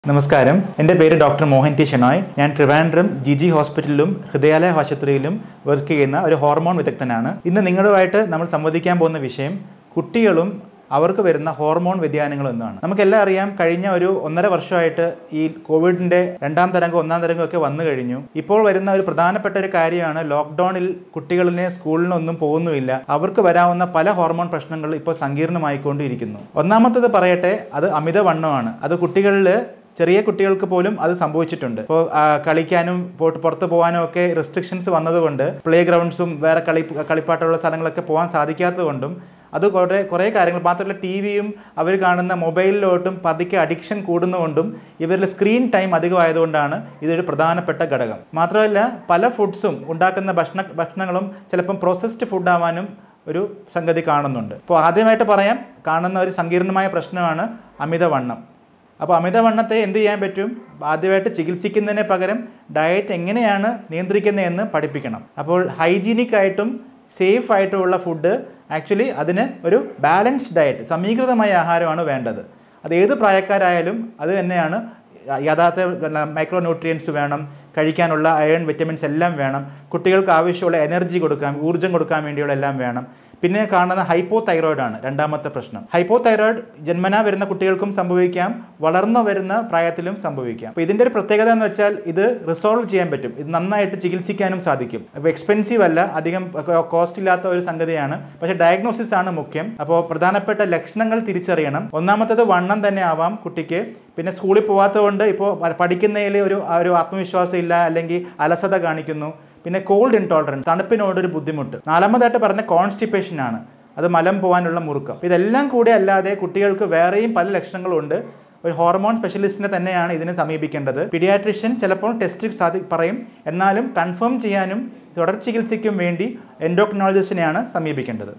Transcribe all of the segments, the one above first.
നമസ്കാരം എൻ്റെ പേര് ഡോക്ടർ മോഹൻ ടി ഷെനോയ് ഞാൻ ട്രിവാൻഡ്രം ജി ജി ഹോസ്പിറ്റലിലും ഹൃദയാലയ ആശുപത്രിയിലും വർക്ക് ചെയ്യുന്ന ഒരു ഹോർമോൺ വിദഗ്ധനാണ് ഇന്ന് നിങ്ങളുമായിട്ട് നമ്മൾ സംവദിക്കാൻ പോകുന്ന വിഷയം കുട്ടികളും അവർക്ക് വരുന്ന ഹോർമോൺ വ്യതിയാനങ്ങൾ എന്നാണ് നമുക്കെല്ലാം അറിയാം കഴിഞ്ഞ ഒരു ഒന്നര വർഷമായിട്ട് ഈ കോവിഡിൻ്റെ രണ്ടാം തരംഗം ഒന്നാം തരംഗം ഒക്കെ വന്നു കഴിഞ്ഞു ഇപ്പോൾ വരുന്ന ഒരു പ്രധാനപ്പെട്ട ഒരു കാര്യമാണ് ലോക്ക്ഡൗണിൽ കുട്ടികളിനെ സ്കൂളിനൊന്നും പോകുന്നുമില്ല അവർക്ക് വരാവുന്ന പല ഹോർമോൺ പ്രശ്നങ്ങൾ ഇപ്പോൾ സങ്കീർണമായിക്കൊണ്ടിരിക്കുന്നു ഒന്നാമത്തത് പറയട്ടെ അത് അമിതവണ്ണമാണ് അത് കുട്ടികളിൽ ചെറിയ കുട്ടികൾക്ക് പോലും അത് സംഭവിച്ചിട്ടുണ്ട് ഇപ്പോൾ കളിക്കാനും പോട്ട് പുറത്ത് പോകാനും ഒക്കെ റെസ്ട്രിക്ഷൻസ് വന്നതുകൊണ്ട് പ്ലേ ഗ്രൗണ്ട്സും വേറെ കളി കളിപ്പാട്ടുള്ള സ്ഥലങ്ങളൊക്കെ പോകാൻ സാധിക്കാത്തതുകൊണ്ടും അത് കുറേ കുറേ കാര്യങ്ങൾ മാത്രമല്ല ടി വിയും അവർ കാണുന്ന മൊബൈലിലോട്ടും പതുക്കെ അഡിക്ഷൻ കൂടുന്നതുകൊണ്ടും ഇവരിൽ സ്ക്രീൻ ടൈം അധികമായതുകൊണ്ടാണ് ഇതൊരു പ്രധാനപ്പെട്ട ഘടകം മാത്രമല്ല പല ഫുഡ്സും ഉണ്ടാക്കുന്ന ഭക്ഷണ ഭക്ഷണങ്ങളും ചിലപ്പം പ്രോസസ്ഡ് ഫുഡ് ആവാനും ഒരു സംഗതി കാണുന്നുണ്ട് ഇപ്പോൾ ആദ്യമായിട്ട് പറയാം കാണുന്ന ഒരു സങ്കീർണമായ പ്രശ്നമാണ് അമിതവണ്ണം അപ്പോൾ അമിതവണ്ണത്തെ എന്ത് ചെയ്യാൻ പറ്റും ആദ്യമായിട്ട് ചികിത്സിക്കുന്നതിന് പകരം ഡയറ്റ് എങ്ങനെയാണ് നിയന്ത്രിക്കുന്നതെന്ന് പഠിപ്പിക്കണം അപ്പോൾ ഹൈജീനിക് ആയിട്ടും സേഫ് ആയിട്ടുള്ള ഫുഡ് ആക്ച്വലി അതിന് ഒരു ബാലൻസ്ഡ് ഡയറ്റ് സമീകൃതമായ ആഹാരമാണ് വേണ്ടത് അത് ഏത് പ്രായക്കാരായാലും അത് തന്നെയാണ് യഥാർത്ഥ മൈക്രോ ന്യൂട്രിയൻസ് വേണം കഴിക്കാനുള്ള അയൺ വിറ്റമിൻസ് എല്ലാം വേണം കുട്ടികൾക്ക് ആവശ്യമുള്ള എനർജി കൊടുക്കാൻ ഊർജ്ജം കൊടുക്കാൻ വേണ്ടിയുള്ള എല്ലാം വേണം പിന്നെ കാണുന്ന ഹൈപ്പോ തൈറോയിഡ് ആണ് രണ്ടാമത്തെ പ്രശ്നം ഹൈപ്പോ തൈറോയിഡ് ജന്മനാ വരുന്ന കുട്ടികൾക്കും സംഭവിക്കാം വളർന്നു വരുന്ന പ്രായത്തിലും സംഭവിക്കാം അപ്പോൾ ഇതിൻ്റെ ഒരു പ്രത്യേകത എന്ന് വെച്ചാൽ ഇത് റിസോൾവ് ചെയ്യാൻ പറ്റും ഇത് നന്നായിട്ട് ചികിത്സിക്കാനും സാധിക്കും അപ്പോൾ എക്സ്പെൻസീവ് അല്ല അധികം കോസ്റ്റ് ഇല്ലാത്ത ഒരു സംഗതിയാണ് പക്ഷേ ഡയഗ്നോസിസ് ആണ് മുഖ്യം അപ്പോൾ പ്രധാനപ്പെട്ട ലക്ഷണങ്ങൾ തിരിച്ചറിയണം ഒന്നാമത്തേത് വണ്ണം തന്നെ ആവാം കുട്ടിക്ക് പിന്നെ സ്കൂളിൽ പോകാത്തതുകൊണ്ട് ഇപ്പോൾ പഠിക്കുന്നതിൽ ഒരു ഒരു ആത്മവിശ്വാസം ഇല്ല അല്ലെങ്കിൽ അലസത കാണിക്കുന്നു പിന്നെ കോൾഡ് ഇൻടോളറൻസ് തണുപ്പിനോടൊരു ബുദ്ധിമുട്ട് നാലാമതായിട്ട് പറഞ്ഞ കോൺസ്റ്റിപ്പേഷൻ ആണ് അത് മലം പോകാനുള്ള മുറുക്കം ഇതെല്ലാം കൂടെ അല്ലാതെ കുട്ടികൾക്ക് വേറെയും പല ലക്ഷണങ്ങളുണ്ട് ഒരു ഹോർമോൺ സ്പെഷ്യലിസ്റ്റിനെ തന്നെയാണ് ഇതിനെ സമീപിക്കേണ്ടത് പീഡിയാട്രിഷ്യൻ ചിലപ്പോൾ ടെസ്റ്റ് സാധി പറയും എന്നാലും കൺഫേം ചെയ്യാനും തുടർ ചികിത്സയ്ക്കും വേണ്ടി എൻഡോക്രിനോളജിസ്റ്റിനെയാണ് സമീപിക്കേണ്ടത്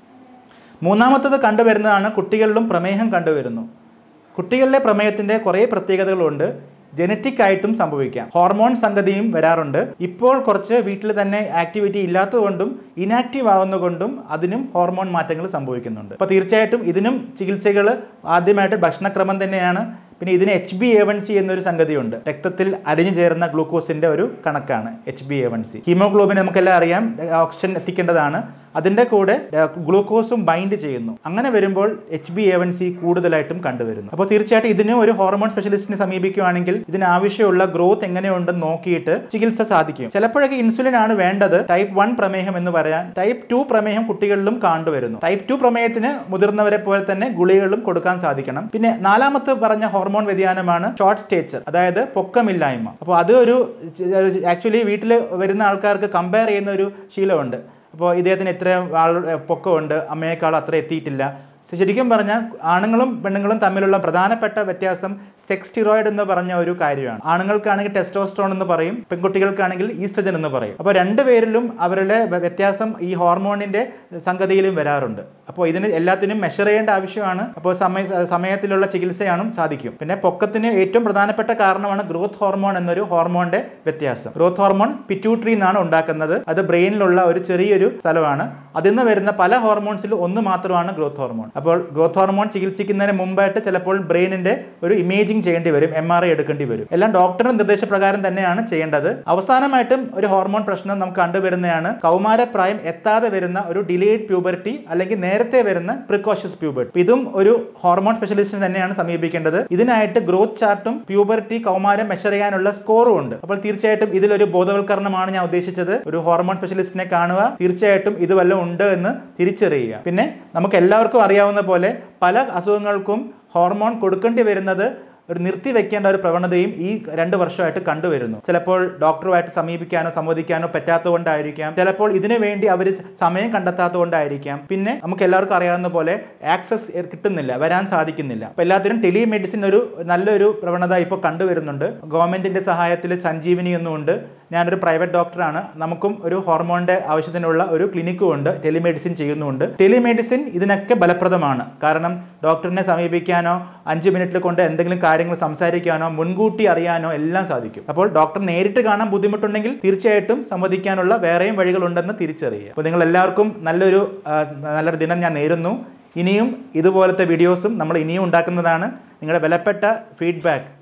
മൂന്നാമത്തത് കണ്ടുവരുന്നതാണ് കുട്ടികളിലും പ്രമേഹം കണ്ടുവരുന്നു കുട്ടികളിലെ പ്രമേഹത്തിൻ്റെ കുറേ പ്രത്യേകതകളുണ്ട് ജനറ്റിക് ആയിട്ടും സംഭവിക്കാം ഹോർമോൺ സംഗതിയും വരാറുണ്ട് ഇപ്പോൾ കുറച്ച് വീട്ടിൽ തന്നെ ആക്ടിവിറ്റി ഇല്ലാത്തതുകൊണ്ടും ഇനാക്റ്റീവ് ആവുന്നതുകൊണ്ടും അതിനും ഹോർമോൺ മാറ്റങ്ങൾ സംഭവിക്കുന്നുണ്ട് അപ്പോൾ തീർച്ചയായിട്ടും ഇതിനും ചികിത്സകൾ ആദ്യമായിട്ട് ഭക്ഷണക്രമം തന്നെയാണ് പിന്നെ ഇതിന് H B A one C എന്നൊരു സംഗതിയുണ്ട് രക്തത്തിൽ അരിഞ്ഞു ചേർന്ന ഗ്ലൂക്കോസിന്റെ ഒരു കണക്കാണ് H B A one C haemoglobin നമുക്കെല്ലാം അറിയാം ഓക്സിജൻ എത്തിക്കേണ്ടതാണ് അതിൻ്റെ കൂടെ ഗ്ലൂക്കോസും ബൈൻഡ് ചെയ്യുന്നു അങ്ങനെ വരുമ്പോൾ H B A one C കൂടുതലായിട്ടും കണ്ടുവരുന്നു അപ്പോൾ തീർച്ചയായിട്ടും ഇതിനും ഒരു ഹോർമോൺ സ്പെഷ്യലിസ്റ്റിനെ സമീപിക്കുകയാണെങ്കിൽ ഇതിന് ആവശ്യമുള്ള ഗ്രോത്ത് എങ്ങനെയുണ്ടെന്ന് നോക്കിയിട്ട് ചികിത്സ സാധിക്കും ചിലപ്പോഴൊക്കെ ഇൻസുലിൻ ആണ് വേണ്ടത് ടൈപ്പ് വൺ പ്രമേഹം എന്ന് പറയാൻ ടൈപ്പ് ടു പ്രമേഹം കുട്ടികളിലും കണ്ടുവരുന്നു ടൈപ്പ് ടു പ്രമേഹത്തിന് മുതിർന്നവരെ പോലെ തന്നെ ഗുളികകളും കൊടുക്കാൻ സാധിക്കണം പിന്നെ നാലാമത്തെ പറഞ്ഞ ഹോർമോൺ വ്യതിയാനമാണ് ഷോർട്ട് സ്റ്റേച്ചർ അതായത് പൊക്കമില്ലായ്മ അപ്പോൾ അത് ഒരു ആക്ച്വലി വീട്ടിൽ വരുന്ന ആൾക്കാർക്ക് കമ്പയർ ചെയ്യുന്ന ഒരു ശീലമുണ്ട് അപ്പോൾ ഇദ്ദേഹത്തിന് ഇത്ര ആൾ പൊക്കമുണ്ട് അമ്മയേക്കാൾ അത്ര എത്തിയിട്ടില്ല ശരിക്കും പറഞ്ഞാൽ ആണുങ്ങളും പെണ്ണുങ്ങളും തമ്മിലുള്ള പ്രധാനപ്പെട്ട വ്യത്യാസം സെക്സ്റ്റിറോയിഡ് എന്ന് പറഞ്ഞ ഒരു കാര്യമാണ് ആണുങ്ങൾക്കാണെങ്കിൽ ടെസ്റ്റോസ്ട്രോൺ എന്ന് പറയും പെൺകുട്ടികൾക്കാണെങ്കിൽ ഈസ്ട്രജൻ എന്ന് പറയും അപ്പോൾ രണ്ടുപേരിലും അവരുടെ വ്യത്യാസം ഈ ഹോർമോണിന്റെ സംഗതിയിലും വരാറുണ്ട് അപ്പോൾ ഇതിന് എല്ലാത്തിനും മെഷർ ചെയ്യേണ്ട ആവശ്യമാണ് അപ്പോൾ സമയ സമയത്തിലുള്ള ചികിത്സയാണ് സാധിക്കും പിന്നെ പൊക്കത്തിന് ഏറ്റവും പ്രധാനപ്പെട്ട കാരണമാണ് ഗ്രോത്ത് ഹോർമോൺ എന്നൊരു ഹോർമോണിന്റെ വ്യത്യാസം ഗ്രോത്ത് ഹോർമോൺ പിറ്റ്യൂട്ടറി എന്നാണ് ഉണ്ടാക്കുന്നത് അത് ബ്രെയിനിലുള്ള ഒരു ചെറിയൊരു സ്ഥലമാണ് അതിൽ നിന്ന് വരുന്ന പല ഹോർമോൺസിൽ ഒന്ന് മാത്രമാണ് ഗ്രോത്ത് ഹോർമോൺ അപ്പോൾ ഗ്രോത്ത് ഹോർമോൺ ചികിത്സിക്കുന്നതിന് മുമ്പായിട്ട് ചിലപ്പോൾ ബ്രെയിനിന്റെ ഒരു ഇമേജിംഗ് ചെയ്യേണ്ടി വരും എം ആർ ഐ എടുക്കേണ്ടി വരും എല്ലാം ഡോക്ടറുടെ നിർദ്ദേശപ്രകാരം തന്നെയാണ് ചെയ്യേണ്ടത് അവസാനമായിട്ടും ഒരു ഹോർമോൺ പ്രശ്നം നമുക്ക് കണ്ടുവരുന്നതാണ് കൗമാരപ്രായം എത്താതെ വരുന്ന ഒരു ഡിലേഡ് പ്യൂബർട്ടി അല്ലെങ്കിൽ നേരത്തെ വരുന്ന പ്രിക്കോഷ്യസ് പ്യൂബർട്ടി ഇതും ഒരു ഹോർമോൺ സ്പെഷ്യലിസ്റ്റിനെ തന്നെയാണ് സമീപിക്കേണ്ടത് ഇതിനായിട്ട് ഗ്രോത്ത് ചാർട്ടും പ്യൂബർട്ടി കൗമാരം മെഷർ ചെയ്യാനുള്ള സ്കോറും ഉണ്ട് അപ്പോൾ തീർച്ചയായിട്ടും ഇതിലൊരു ബോധവൽക്കരണമാണ് ഞാൻ ഉദ്ദേശിച്ചത് ഒരു ഹോർമോൺ സ്പെഷ്യലിസ്റ്റിനെ കാണുക തീർച്ചയായിട്ടും ഇത് വല്ലതും ഉണ്ട് എന്ന് തിരിച്ചറിയുക പിന്നെ നമുക്ക് എല്ലാവർക്കും അറിയാവുന്ന പോലെ പല അസുഖങ്ങൾക്കും ഹോർമോൺ കൊടുക്കേണ്ടി വരുന്നത് ഒരു നിർത്തി വെക്കേണ്ട ഒരു പ്രവണതയും ഈ രണ്ട് വർഷമായിട്ട് കണ്ടുവരുന്നു ചിലപ്പോൾ ഡോക്ടറുമായിട്ട് സമീപിക്കാനോ സംവദിക്കാനോ പറ്റാത്തതുകൊണ്ടായിരിക്കാം ചിലപ്പോൾ ഇതിനു വേണ്ടി അവർ സമയം കണ്ടെത്താത്തതുകൊണ്ടായിരിക്കാം പിന്നെ നമുക്ക് എല്ലാവർക്കും അറിയാവുന്ന പോലെ ആക്സസ് കിട്ടുന്നില്ല വരാൻ സാധിക്കുന്നില്ല അപ്പോൾ എല്ലാത്തിനും ടെലിമെഡിസിൻ ഒരു നല്ലൊരു പ്രവണത ഇപ്പോൾ കണ്ടുവരുന്നുണ്ട് ഗവൺമെന്റിന്റെ സഹായത്തിൽ സഞ്ജീവനി എന്നുമുണ്ട് ഞാനൊരു പ്രൈവറ്റ് ഡോക്ടറാണ് നമുക്കും ഒരു ഹോർമോണിന്റെ ആവശ്യത്തിനുള്ള ഒരു ക്ലിനിക്കും ഉണ്ട് ടെലിമെഡിസിൻ ചെയ്യുന്നുമുണ്ട് ടെലിമെഡിസിൻ ഇതിനൊക്കെ ഫലപ്രദമാണ് കാരണം ഡോക്ടറിനെ സമീപിക്കാനോ അഞ്ച് മിനിറ്റിൽ കൊണ്ട് എന്തെങ്കിലും കാര്യങ്ങൾ സംസാരിക്കാനോ മുൻകൂട്ടി അറിയാനോ എല്ലാം സാധിക്കും അപ്പോൾ ഡോക്ടർ നേരിട്ട് കാണാൻ ബുദ്ധിമുട്ടുണ്ടെങ്കിൽ തീർച്ചയായിട്ടും സംവദിക്കാനുള്ള വേറെയും വഴികളുണ്ടെന്ന് തിരിച്ചറിയുക അപ്പോൾ നിങ്ങൾ എല്ലാവർക്കും നല്ലൊരു ആ, നല്ലൊരു ദിനം ഞാൻ നേരുന്നു ഇനിയും ഇതുപോലത്തെ വീഡിയോസും നമ്മൾ ഇനിയും ഉണ്ടാക്കുന്നതാണ് നിങ്ങളുടെ വിലപ്പെട്ട ഫീഡ്ബാക്ക്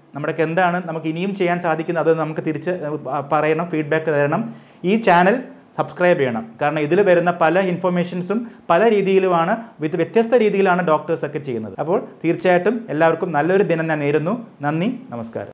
നമ്മുടെയൊക്കെ എന്താണ് നമുക്ക് ഇനിയും ചെയ്യാൻ സാധിക്കുന്നത് അത് നമുക്ക് തിരിച്ച് ഏഹ്, പറയണം ഫീഡ്ബാക്ക് തരണം ഈ ചാനൽ സബ്സ്ക്രൈബ് ചെയ്യണം കാരണം ഇതിൽ വരുന്ന പല ഇൻഫർമേഷൻസും പല രീതിയിലുമാണ് വിത്ത് വ്യത്യസ്ത രീതിയിലാണ് ഡോക്ടേഴ്സ് ഒക്കെ ചെയ്യുന്നത് അപ്പോൾ തീർച്ചയായിട്ടും എല്ലാവർക്കും നല്ലൊരു ദിനം ഞാൻ നേരുന്നു നന്ദി നമസ്കാരം